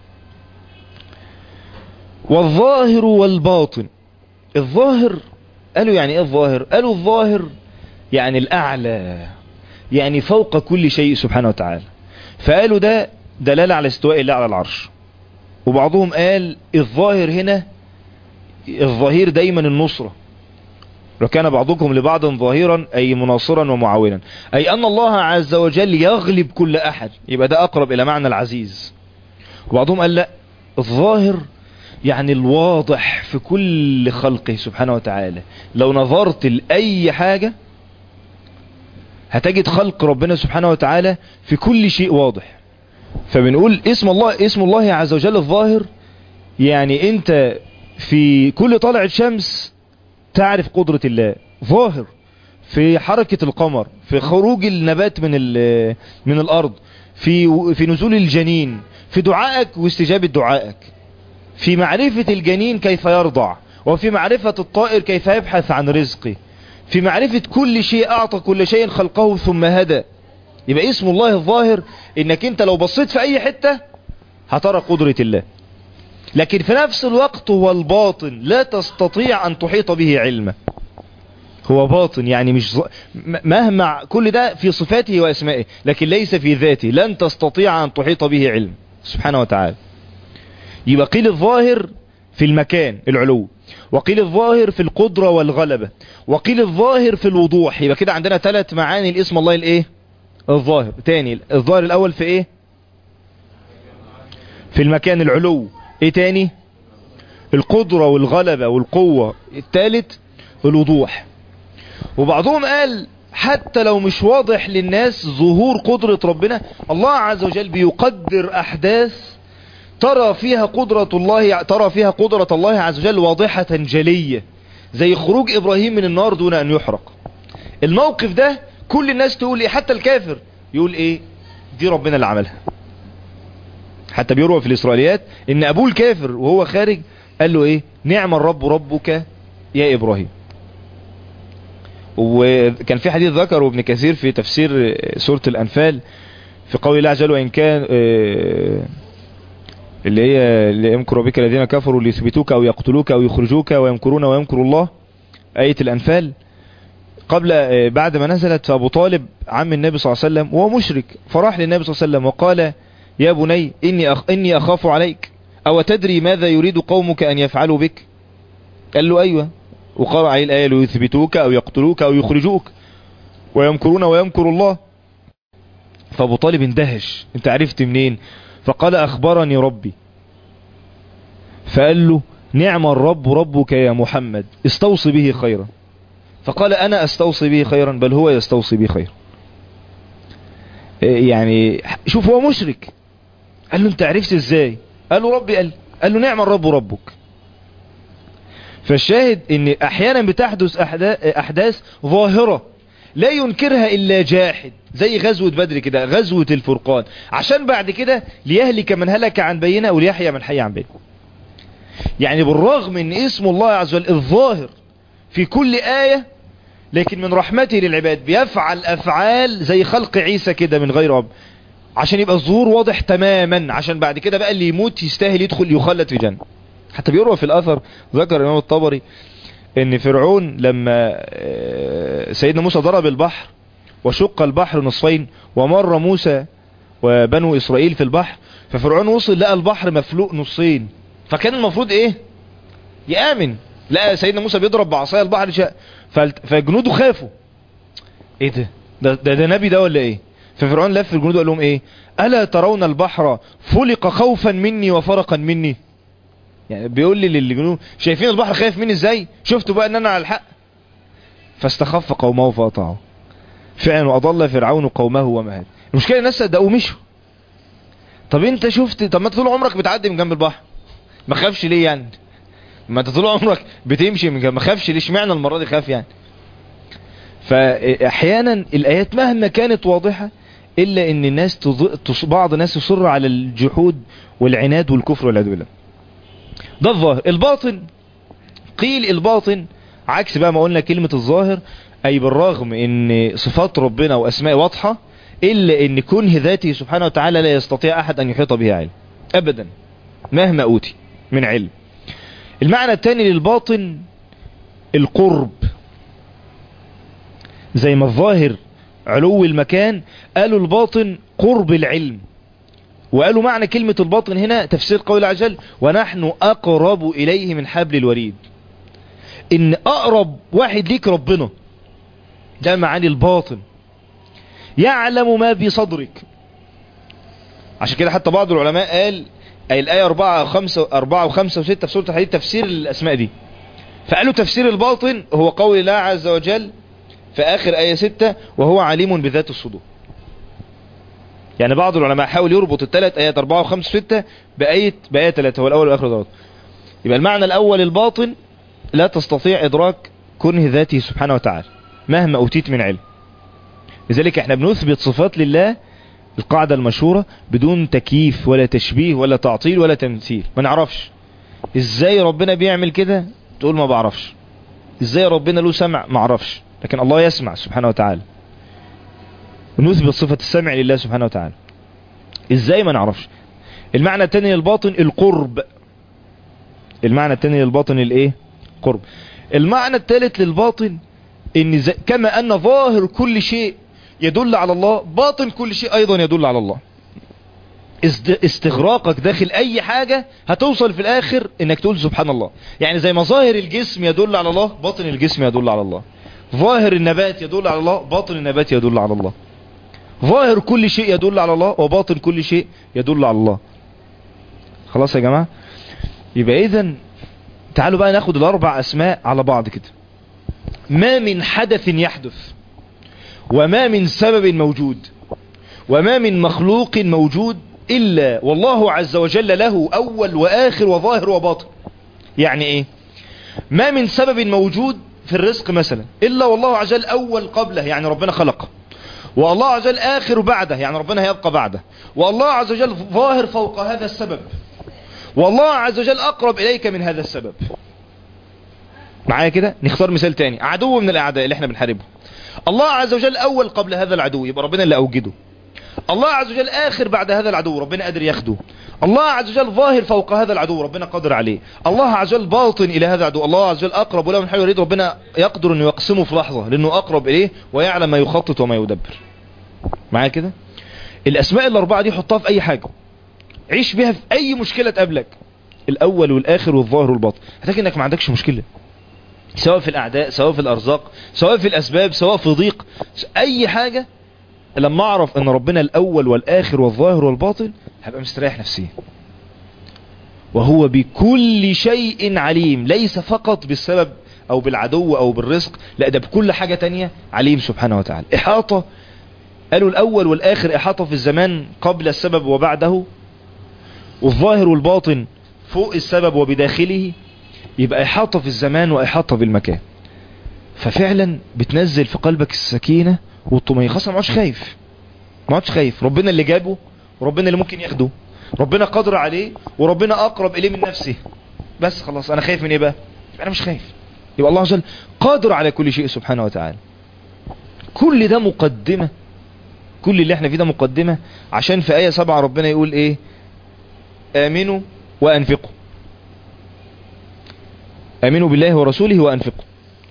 والظاهر والباطن الظاهر قالوا يعني ايه الظاهر قالوا الظاهر يعني الاعلى يعني فوق كل شيء سبحانه وتعالى فقالوا ده دلالة على استواء الله على العرش وبعضهم قال الظاهر هنا الظهير دايما النصرة وكان بعضكم لبعض ظاهرا أي مناصرا ومعاونا أي أن الله عز وجل يغلب كل أحد يبقى ده أقرب إلى معنى العزيز وبعضهم قال لا الظاهر يعني الواضح في كل خلقه سبحانه وتعالى لو نظرت لأي حاجة هتجد خلق ربنا سبحانه وتعالى في كل شيء واضح فبنقول اسم الله اسم الله عز وجل الظاهر يعني انت في كل طلعة شمس تعرف قدرة الله ظاهر في حركة القمر في خروج النبات من ال- من الارض في في نزول الجنين في دعائك واستجابة دعائك في معرفة الجنين كيف يرضع وفي معرفة الطائر كيف يبحث عن رزقه في معرفة كل شيء أعطى كل شيء خلقه ثم هدى يبقى اسم الله الظاهر انك انت لو بصيت في اي حتة هترى قدرة الله لكن في نفس الوقت هو الباطن لا تستطيع ان تحيط به علما هو باطن يعني مش ظ... م- مهما كل ده في صفاته واسمائه لكن ليس في ذاته لن تستطيع ان تحيط به علم سبحانه وتعالى يبقى قيل الظاهر في المكان العلو وقيل الظاهر في القدرة والغلبة وقيل الظاهر في الوضوح يبقى كده عندنا ثلاث معاني الاسم الله الايه الظاهر تاني الظاهر الاول في ايه في المكان العلو ايه تاني القدرة والغلبة والقوة الثالث الوضوح وبعضهم قال حتى لو مش واضح للناس ظهور قدرة ربنا الله عز وجل بيقدر احداث ترى فيها قدرة الله ترى فيها قدرة الله عز وجل واضحة جلية زي خروج ابراهيم من النار دون ان يحرق الموقف ده كل الناس تقول ايه حتى الكافر يقول ايه دي ربنا اللي عملها حتى بيروى في الاسرائيليات ان ابوه الكافر وهو خارج قال له ايه نعم الرب ربك يا ابراهيم وكان في حديث ذكره ابن كثير في تفسير سورة الانفال في قول الله عز وجل وان كان آه، اللي هي اللي يمكر بك الذين كفروا ليثبتوك او يقتلوك او يخرجوك ويمكرون ويمكر الله آية الأنفال قبل آه، بعد ما نزلت فأبو طالب عم النبي صلى الله عليه وسلم وهو مشرك فراح للنبي صلى الله عليه وسلم وقال يا بني إني, أخ إني أخاف عليك أو تدري ماذا يريد قومك أن يفعلوا بك قال له أيوة وقرأ عليه الآية ليثبتوك أو يقتلوك أو يخرجوك ويمكرون ويمكر الله فأبو طالب اندهش انت عرفت منين فقال اخبرني ربي فقال له نعم الرب ربك يا محمد استوصي به خيرا فقال انا استوصي به خيرا بل هو يستوصي به خيرا يعني شوف هو مشرك قال له انت عرفت ازاي قال له ربي قال قال له نعم الرب ربك فالشاهد ان احيانا بتحدث احداث ظاهرة لا ينكرها الا جاحد زي غزوة بدر كده غزوة الفرقان عشان بعد كده ليهلك من هلك عن بينه وليحيى من حي عن بينه يعني بالرغم ان اسم الله عز وجل الظاهر في كل آية لكن من رحمته للعباد بيفعل افعال زي خلق عيسى كده من غير اب عشان يبقى الظهور واضح تماما عشان بعد كده بقى اللي يموت يستاهل يدخل يخلد في جنة حتى بيروى في الاثر ذكر الامام الطبري ان فرعون لما سيدنا موسى ضرب البحر وشق البحر نصفين ومر موسى وبنو اسرائيل في البحر ففرعون وصل لقى البحر مفلوق نصين فكان المفروض ايه يامن لقى سيدنا موسى بيضرب بعصايه البحر شاء فجنوده خافوا ايه ده ده, ده, ده نبي ده ولا ايه ففرعون لف الجنود وقال لهم ايه الا ترون البحر فلق خوفا مني وفرقا مني يعني بيقول لي للجنود شايفين البحر خايف مني ازاي شفتوا بقى ان انا على الحق فاستخف قومه فاطاعوا فعلا واضل فرعون قومه وما هاد المشكله الناس صدقوا مشوا طب انت شفت طب ما انت طول عمرك بتعدي من جنب البحر ما خافش ليه يعني ما انت طول عمرك بتمشي من جنب ما خافش ليه اشمعنى المره دي خاف يعني فاحيانا الايات مهما كانت واضحه الا ان الناس تض... بعض الناس يصر على الجحود والعناد والكفر والعدو بالله ده الظاهر الباطن قيل الباطن عكس بقى ما قلنا كلمة الظاهر اي بالرغم ان صفات ربنا واسماء واضحة الا ان كنه ذاته سبحانه وتعالى لا يستطيع احد ان يحيط به علم ابدا مهما اوتي من علم المعنى الثاني للباطن القرب زي ما الظاهر علو المكان قالوا الباطن قرب العلم وقالوا معنى كلمة الباطن هنا تفسير قول عجل ونحن أقرب إليه من حبل الوريد إن أقرب واحد ليك ربنا ده معاني الباطن يعلم ما في صدرك عشان كده حتى بعض العلماء قال أي الآية 4 5 4 و5 و6 في سورة الحديد تفسير الأسماء دي فقالوا تفسير الباطن هو قول الله عز وجل في آخر آية 6 وهو عليم بذات الصدور يعني بعض العلماء حاول يربط الثلاث آيات 4 و5 و6 بآية بآية 3 هو الأول والآخر ضغط يبقى المعنى الأول الباطن لا تستطيع إدراك كنه ذاته سبحانه وتعالى مهما أوتيت من علم لذلك احنا بنثبت صفات لله القاعدة المشهورة بدون تكييف ولا تشبيه ولا تعطيل ولا تمثيل ما نعرفش ازاي ربنا بيعمل كده تقول ما بعرفش ازاي ربنا له سمع ما اعرفش لكن الله يسمع سبحانه وتعالى ونثبت صفة السمع لله سبحانه وتعالى ازاي ما نعرفش المعنى الثاني للباطن القرب المعنى الثاني للباطن الايه قرب المعنى الثالث للباطن ان زي كما ان ظاهر كل شيء يدل على الله باطن كل شيء ايضا يدل على الله استغراقك داخل اي حاجة هتوصل في الاخر انك تقول سبحان الله يعني زي ما ظاهر الجسم يدل على الله باطن الجسم يدل على الله ظاهر النبات يدل على الله باطن النبات يدل على الله ظاهر كل شيء يدل على الله وباطن كل شيء يدل على الله خلاص يا جماعة يبقى اذا تعالوا بقى ناخد الاربع اسماء على بعض كده ما من حدث يحدث وما من سبب موجود وما من مخلوق موجود إلا والله عز وجل له أول وآخر وظاهر وباطن يعني إيه ما من سبب موجود في الرزق مثلا إلا والله عز وجل أول قبله يعني ربنا خلقه والله عز وجل آخر بعده يعني ربنا هيبقى بعده والله عز وجل ظاهر فوق هذا السبب والله عز وجل أقرب إليك من هذا السبب معايا كده نختار مثال تاني عدو من الأعداء اللي احنا بنحاربه الله عز وجل أول قبل هذا العدو يبقى ربنا اللي أوجده الله عز وجل آخر بعد هذا العدو ربنا قادر ياخده الله عز وجل ظاهر فوق هذا العدو ربنا قادر عليه الله عز وجل باطن إلى هذا العدو الله عز وجل أقرب له من حيث يريد ربنا يقدر أن يقسمه في لحظة لأنه أقرب إليه ويعلم ما يخطط وما يدبر معايا كده الأسماء الأربعة دي حطها في أي حاجة عيش بها في أي مشكلة تقابلك الأول والآخر والظاهر والباطن هتلاقي إنك ما عندكش مشكلة سواء في الأعداء سواء في الأرزاق سواء في الأسباب سواء في ضيق أي حاجة لما اعرف ان ربنا الاول والاخر والظاهر والباطن هبقى مستريح نفسيا وهو بكل شيء عليم ليس فقط بالسبب او بالعدو او بالرزق لا ده بكل حاجة تانية عليم سبحانه وتعالى احاطة قالوا الاول والاخر احاطة في الزمان قبل السبب وبعده والظاهر والباطن فوق السبب وبداخله يبقى احاطة في الزمان واحاطة بالمكان ففعلا بتنزل في قلبك السكينة والطمأنينة خاصة ما عادش خايف ما عادش خايف ربنا اللي جابه وربنا اللي ممكن ياخده ربنا قادر عليه وربنا اقرب اليه من نفسه بس خلاص انا خايف من ايه بقى انا مش خايف يبقى الله عز وجل قادر على كل شيء سبحانه وتعالى كل ده مقدمة كل اللي احنا فيه ده مقدمة عشان في آية سبعة ربنا يقول ايه آمنوا وأنفقوا آمنوا بالله ورسوله وأنفقوا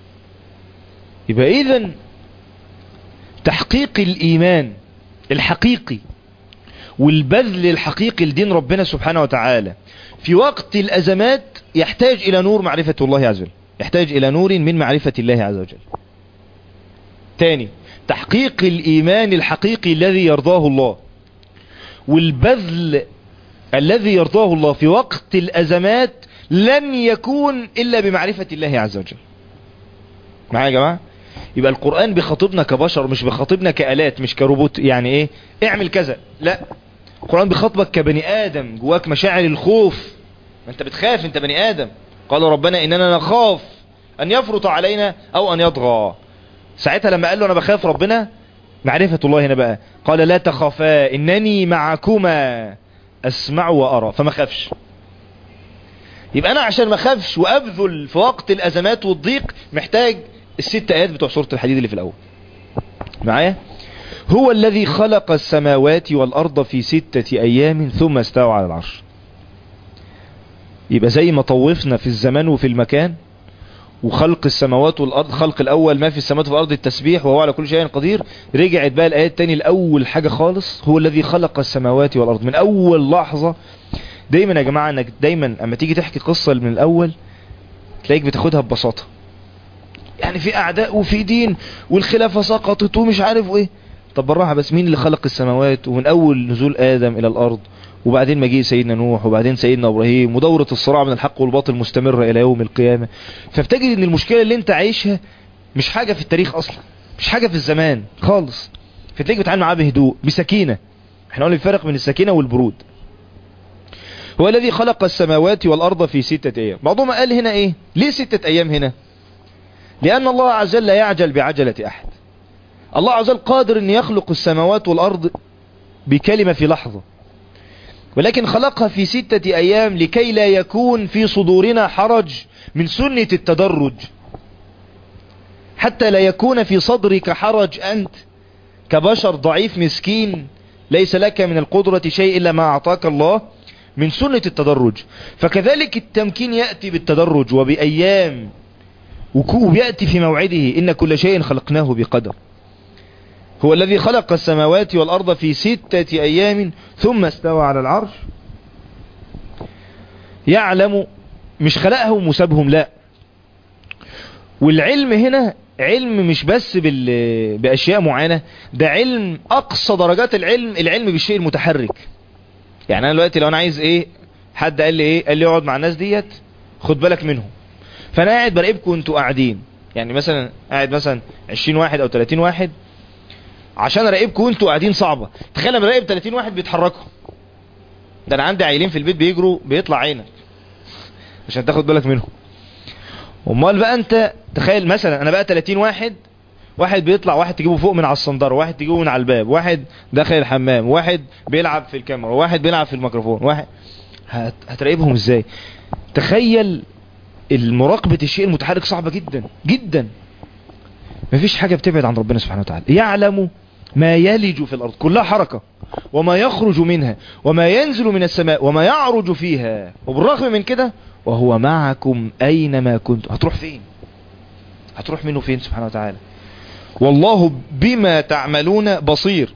يبقى إذن تحقيق الإيمان الحقيقي والبذل الحقيقي لدين ربنا سبحانه وتعالى في وقت الأزمات يحتاج إلى نور معرفة الله عز وجل يحتاج إلى نور من معرفة الله عز وجل تاني تحقيق الإيمان الحقيقي الذي يرضاه الله والبذل الذي يرضاه الله في وقت الأزمات لن يكون إلا بمعرفة الله عز وجل معايا يا جماعة يبقى القرآن بيخاطبنا كبشر مش بيخاطبنا كآلات مش كروبوت يعني ايه اعمل كذا لا القرآن بيخاطبك كبني آدم جواك مشاعر الخوف ما انت بتخاف انت بني آدم قال ربنا اننا نخاف ان يفرط علينا او ان يطغى ساعتها لما قال له انا بخاف ربنا معرفة الله هنا بقى قال لا تخافا انني معكما اسمع وارى فما خافش يبقى انا عشان ما خافش وابذل في وقت الازمات والضيق محتاج الست ايات بتوع سورة الحديد اللي في الاول معايا هو الذي خلق السماوات والارض في ستة ايام ثم استوى على العرش يبقى زي ما طوفنا في الزمان وفي المكان وخلق السماوات والارض خلق الاول ما في السماوات والارض التسبيح وهو على كل شيء قدير رجعت بقى الايات تاني الاول حاجة خالص هو الذي خلق السماوات والارض من اول لحظة دايما يا جماعة انك دايما اما تيجي تحكي قصة من الاول تلاقيك بتاخدها ببساطة يعني في اعداء وفي دين والخلافة سقطت ومش عارف ايه طب بالراحة بس مين اللي خلق السماوات ومن اول نزول ادم الى الارض وبعدين مجيء سيدنا نوح وبعدين سيدنا ابراهيم ودورة الصراع من الحق والباطل مستمرة الى يوم القيامة فبتجد ان المشكلة اللي انت عايشها مش حاجة في التاريخ اصلا مش حاجة في الزمان خالص فتلاقيك بتعامل معاه بهدوء بسكينة احنا قلنا الفرق بين السكينة والبرود هو الذي خلق السماوات والارض في ستة ايام بعضهم قال هنا ايه ليه ستة ايام هنا لان الله عز وجل لا يعجل بعجلة احد الله عز وجل قادر ان يخلق السماوات والارض بكلمة في لحظة ولكن خلقها في ستة ايام لكي لا يكون في صدورنا حرج من سنة التدرج حتى لا يكون في صدرك حرج انت كبشر ضعيف مسكين ليس لك من القدرة شيء الا ما اعطاك الله من سنة التدرج فكذلك التمكين يأتي بالتدرج وبأيام ويأتي في موعده إن كل شيء خلقناه بقدر هو الذي خلق السماوات والأرض في ستة أيام ثم استوى على العرش يعلم مش خلقهم وسابهم لا والعلم هنا علم مش بس بال... بأشياء معينة ده علم أقصى درجات العلم العلم بالشيء المتحرك يعني أنا دلوقتي لو أنا عايز إيه حد قال لي إيه قال لي اقعد مع الناس ديت خد بالك منهم فأنا قاعد براقبكم وانتوا قاعدين يعني مثلا قاعد مثلا 20 واحد أو 30 واحد عشان اراقبكم وانتوا قاعدين صعبة تخيل لما اراقب 30 واحد بيتحركوا ده انا عندي عيلين في البيت بيجروا بيطلع عينك عشان تاخد بالك منهم امال بقى انت تخيل مثلا انا بقى 30 واحد واحد بيطلع واحد تجيبه فوق من على الصندارة واحد تجيبه من على الباب واحد داخل الحمام واحد بيلعب في الكاميرا واحد بيلعب في الميكروفون واحد هت... هتراقبهم ازاي تخيل المراقبة الشيء المتحرك صعبة جدا جدا مفيش حاجة بتبعد عن ربنا سبحانه وتعالى يعلم ما يلج في الأرض كلها حركة وما يخرج منها وما ينزل من السماء وما يعرج فيها وبالرغم من كده وهو معكم أينما كنتم هتروح فين هتروح منه فين سبحانه وتعالى والله بما تعملون بصير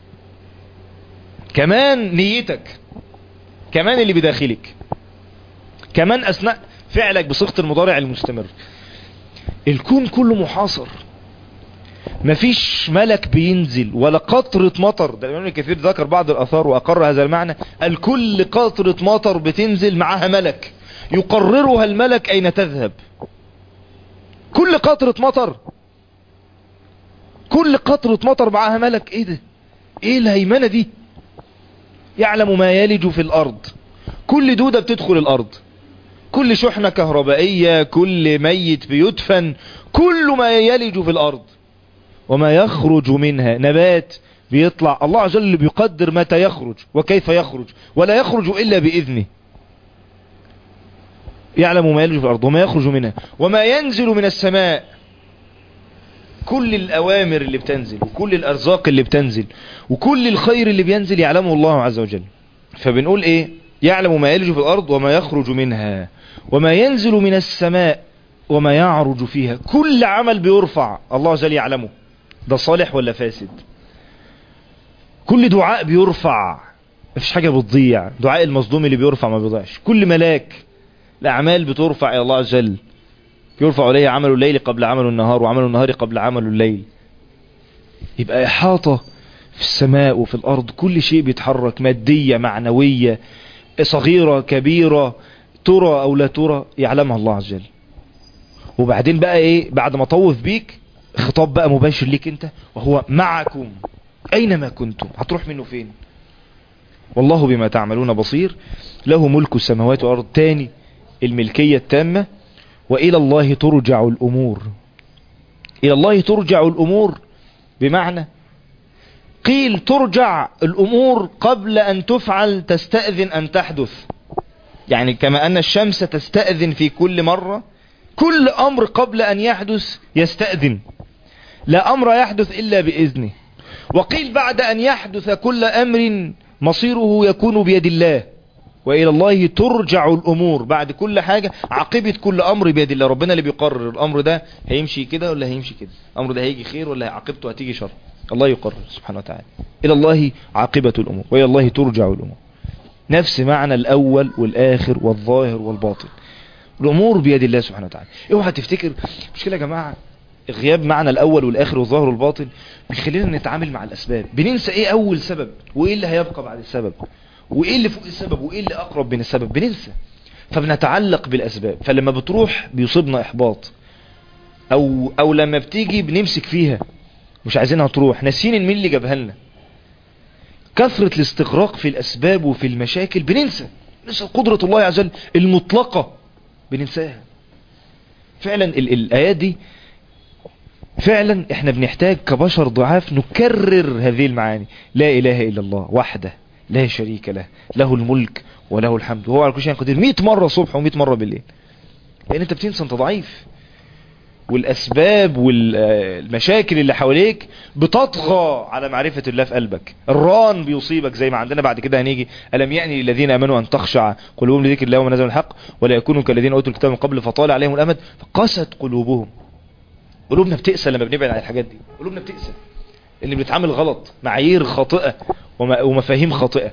كمان نيتك كمان اللي بداخلك كمان أثناء فعلك بصيغة المضارع المستمر الكون كله محاصر مفيش ملك بينزل ولا قطرة مطر ده الإمام الكثير ذكر بعض الأثار وأقر هذا المعنى الكل قطرة مطر بتنزل معها ملك يقررها الملك أين تذهب كل قطرة مطر كل قطرة مطر معها ملك ايه ده ايه الهيمنة دي يعلم ما يلج في الارض كل دودة بتدخل الارض كل شحنة كهربائية كل ميت بيدفن كل ما يلج في الارض وما يخرج منها نبات بيطلع الله عز وجل بيقدر متى يخرج وكيف يخرج ولا يخرج الا باذنه يعلم ما يلج في الارض وما يخرج منها وما ينزل من السماء كل الأوامر اللي بتنزل وكل الأرزاق اللي بتنزل وكل الخير اللي بينزل يعلمه الله عز وجل فبنقول إيه يعلم ما يلج في الأرض وما يخرج منها وما ينزل من السماء وما يعرج فيها كل عمل بيرفع الله عز وجل يعلمه ده صالح ولا فاسد كل دعاء بيرفع مفيش حاجة بتضيع دعاء المصدوم اللي بيرفع ما بيضيعش كل ملاك الأعمال بترفع إلى الله عز وجل يرفع إليه عمل الليل قبل عمل النهار وعمل النهار قبل عمل الليل يبقى إحاطة في السماء وفي الأرض كل شيء بيتحرك مادية معنوية صغيرة كبيرة ترى أو لا ترى يعلمها الله عز وجل وبعدين بقى إيه بعد ما طوف بيك خطاب بقى مباشر ليك أنت وهو معكم أينما كنتم هتروح منه فين والله بما تعملون بصير له ملك السماوات والأرض تاني الملكية التامة وإلى الله ترجع الأمور إلى الله ترجع الأمور بمعنى قيل ترجع الأمور قبل أن تفعل تستأذن أن تحدث يعني كما أن الشمس تستأذن في كل مرة كل أمر قبل أن يحدث يستأذن لا أمر يحدث إلا بإذنه وقيل بعد أن يحدث كل أمر مصيره يكون بيد الله وإلى الله ترجع الأمور بعد كل حاجة عاقبة كل أمر بيد الله ربنا اللي بيقرر الأمر ده هيمشي كده ولا هيمشي كده الأمر ده هيجي خير ولا عاقبته هتيجي شر الله يقرر سبحانه وتعالى إلى الله عاقبة الأمور وإلى الله ترجع الأمور نفس معنى الأول والآخر والظاهر والباطن الأمور بيد الله سبحانه وتعالى اوعى تفتكر مشكلة يا جماعة غياب معنى الأول والآخر والظاهر والباطن بيخلينا نتعامل مع الأسباب بننسى إيه أول سبب وإيه اللي هيبقى بعد السبب وايه اللي فوق السبب وايه اللي اقرب من السبب بننسى فبنتعلق بالاسباب فلما بتروح بيصيبنا احباط او او لما بتيجي بنمسك فيها مش عايزينها تروح ناسيين مين اللي جابها لنا كثرة الاستغراق في الاسباب وفي المشاكل بننسى ننسى قدرة الله عز وجل المطلقة بننساها فعلا ال الايات دي فعلا احنا بنحتاج كبشر ضعاف نكرر هذه المعاني لا اله الا الله وحده لا شريك له له الملك وله الحمد وهو على كل شيء قدير 100 مرة صبح و100 مرة بالليل لان انت بتنسى انت ضعيف والاسباب والمشاكل اللي حواليك بتطغى على معرفة الله في قلبك الران بيصيبك زي ما عندنا بعد كده هنيجي ألم يعني للذين امنوا ان تخشع قلوبهم لذكر الله وما نزل الحق ولا يكونوا كالذين اوتوا الكتاب من قبل فطال عليهم الامد فقست قلوبهم قلوبنا بتقسى لما بنبعد عن الحاجات دي قلوبنا بتقسى اللي بنتعامل غلط معايير خاطئة ومفاهيم خاطئة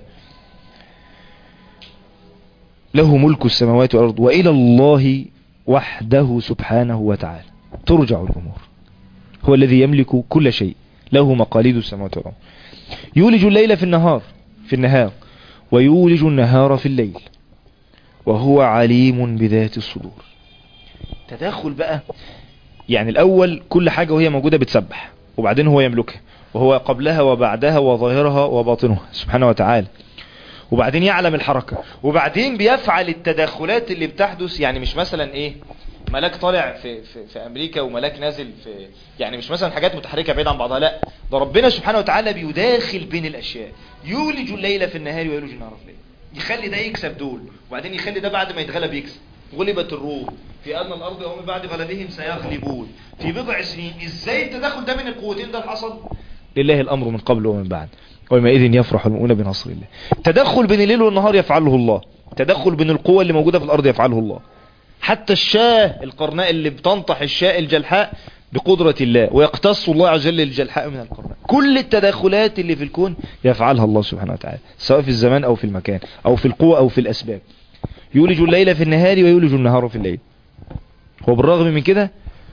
له ملك السماوات والأرض وإلى الله وحده سبحانه وتعالى ترجع الأمور هو الذي يملك كل شيء له مقاليد السماوات والأرض يولج الليل في النهار في النهار ويولج النهار في الليل وهو عليم بذات الصدور تداخل بقى يعني الأول كل حاجة وهي موجودة بتسبح وبعدين هو يملكها وهو قبلها وبعدها وظاهرها وباطنها سبحانه وتعالى وبعدين يعلم الحركة وبعدين بيفعل التدخلات اللي بتحدث يعني مش مثلا ايه ملاك طالع في, في, في امريكا وملاك نازل في يعني مش مثلا حاجات متحركة بعيد عن بعضها لا ده ربنا سبحانه وتعالى بيداخل بين الاشياء يولج الليل في النهار ويولج النهار في الليل يخلي ده يكسب دول وبعدين يخلي ده بعد ما يتغلب يكسب غلبت الروم في أن الأرض هم بعد غلبهم سيغلبون في بضع سنين إزاي التدخل ده من القوتين ده حصل لله الأمر من قبل ومن بعد ويومئذ يفرح المؤمنون بنصر الله تدخل بين الليل والنهار يفعله الله تدخل بين القوة اللي موجودة في الأرض يفعله الله حتى الشاه القرناء اللي بتنطح الشاء الجلحاء بقدرة الله ويقتص الله عز وجل الجلحاء من القرناء كل التدخلات اللي في الكون يفعلها الله سبحانه وتعالى سواء في الزمان أو في المكان أو في القوة أو في الأسباب يولج الليل في النهار ويولج النهار في الليل وبالرغم من كده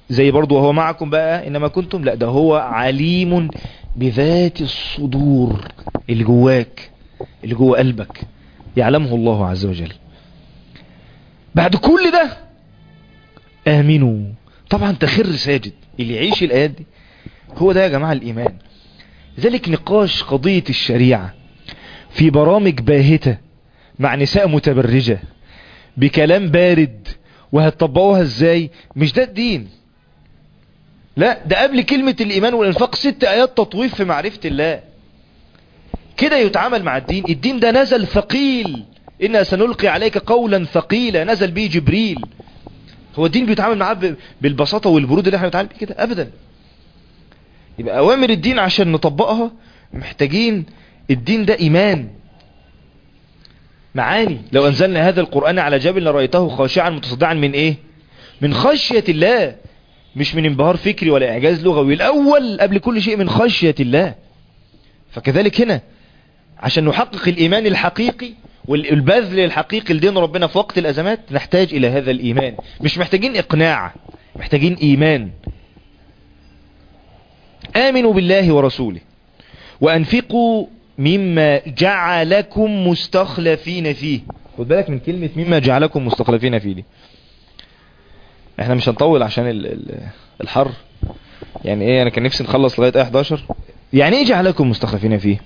زي برضو وهو معكم بقى انما كنتم لا ده هو عليم بذات الصدور اللي جواك اللي جوا قلبك يعلمه الله عز وجل بعد كل ده امنوا طبعا تخر ساجد اللي يعيش الايات دي هو ده يا جماعة الايمان ذلك نقاش قضية الشريعة في برامج باهتة مع نساء متبرجة بكلام بارد وهتطبقوها ازاي مش ده الدين لا ده قبل كلمة الايمان والانفاق ست ايات تطويف في معرفة الله كده يتعامل مع الدين الدين ده نزل ثقيل إنا سنلقي عليك قولا ثقيلا نزل به جبريل هو الدين بيتعامل معاه ب- بالبساطة والبرود اللي احنا بنتعامل بيه كده ابدا يبقى اوامر الدين عشان نطبقها محتاجين الدين ده ايمان معاني لو انزلنا هذا القرآن على جبل لرأيته خاشعا متصدعا من ايه من خشية الله مش من انبهار فكري ولا اعجاز لغوي الاول قبل كل شيء من خشية الله فكذلك هنا عشان نحقق الايمان الحقيقي والبذل الحقيقي لدين ربنا في وقت الازمات نحتاج الى هذا الايمان مش محتاجين اقناع محتاجين ايمان امنوا بالله ورسوله وانفقوا مما جعلكم مستخلفين فيه خد بالك من كلمة مما جعلكم مستخلفين فيه دي احنا مش هنطول عشان ال- ال- الحر يعني ايه انا كان نفسي نخلص لغاية ايه 11 يعني ايه جعلكم مستخلفين فيه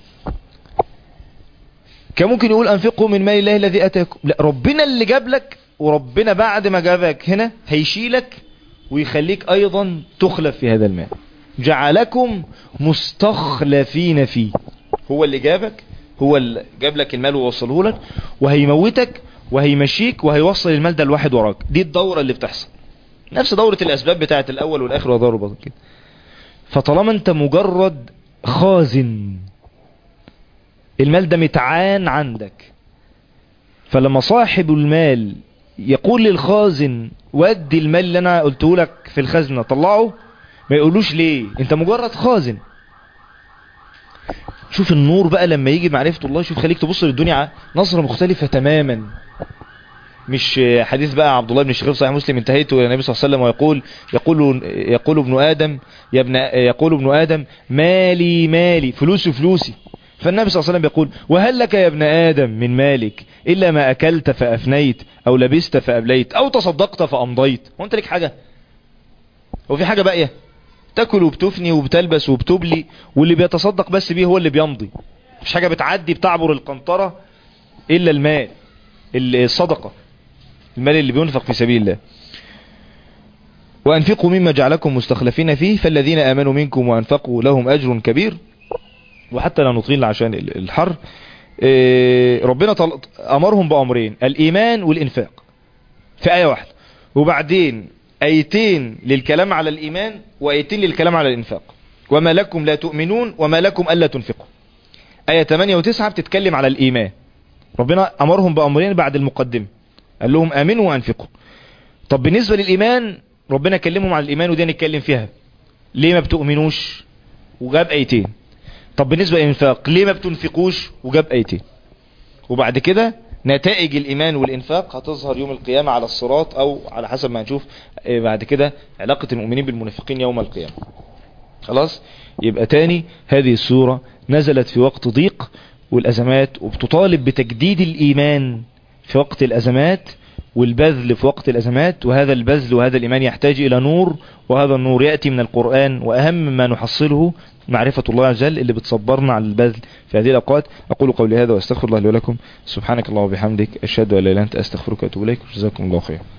كان ممكن يقول انفقوا من مال الله الذي اتاكم لا ربنا اللي جاب لك وربنا بعد ما جابك هنا هيشيلك ويخليك ايضا تخلف في هذا المال جعلكم مستخلفين فيه هو اللي جابك هو اللي جاب لك المال ووصله لك وهيموتك وهيمشيك وهيوصل المال ده لواحد وراك دي الدورة اللي بتحصل نفس دورة الاسباب بتاعت الاول والاخر ودور البطن كده فطالما انت مجرد خازن المال ده متعان عندك فلما صاحب المال يقول للخازن ودي المال اللي انا قلته لك في الخزنة طلعه ما يقولوش ليه انت مجرد خازن شوف النور بقى لما يجي معرفة الله شوف خليك تبص للدنيا نظرة مختلفة تماما مش حديث بقى عبد الله بن الشيخ صحيح مسلم انتهيت الى النبي صلى الله عليه وسلم ويقول يقول يقول ابن ادم يا ابن يقول ابن ادم مالي مالي فلوسي فلوسي فالنبي صلى الله عليه وسلم يقول وهل لك يا ابن ادم من مالك الا ما اكلت فافنيت او لبست فابليت او تصدقت فامضيت هو انت لك حاجه هو في حاجه باقيه تاكل وبتفني وبتلبس وبتبلي واللي بيتصدق بس بيه هو اللي بيمضي مش حاجه بتعدي بتعبر القنطره الا المال الصدقه المال اللي بينفق في سبيل الله وأنفقوا مما جعلكم مستخلفين فيه فالذين آمنوا منكم وأنفقوا لهم أجر كبير وحتى لا نطيل عشان الحر إيه، ربنا طل- أمرهم بأمرين الإيمان والإنفاق في آية واحدة وبعدين آيتين للكلام على الإيمان وآيتين للكلام على الإنفاق وما لكم لا تؤمنون وما لكم ألا تنفقوا آية 8 و9 بتتكلم على الإيمان ربنا أمرهم بأمرين بعد المقدمة قال لهم آمنوا وأنفقوا طب بالنسبة للإيمان ربنا كلمهم عن الإيمان ودي نتكلم فيها ليه ما بتؤمنوش وجاب آيتين طب بالنسبة للإنفاق ليه ما بتنفقوش وجاب آيتين وبعد كده نتائج الإيمان والإنفاق هتظهر يوم القيامة على الصراط أو على حسب ما نشوف آه، بعد كده علاقة المؤمنين بالمنافقين يوم القيامة خلاص يبقى تاني هذه السورة نزلت في وقت ضيق والأزمات وبتطالب بتجديد الإيمان في وقت الأزمات والبذل في وقت الأزمات وهذا البذل وهذا الإيمان يحتاج إلى نور وهذا النور يأتي من القرآن وأهم ما نحصله معرفة الله عز وجل اللي بتصبرنا على البذل في هذه الأوقات أقول قولي هذا وأستغفر الله لي ولكم سبحانك الله وبحمدك أشهد أن لا إله إلا أنت أستغفرك وأتوب إليك جزاكم الله خير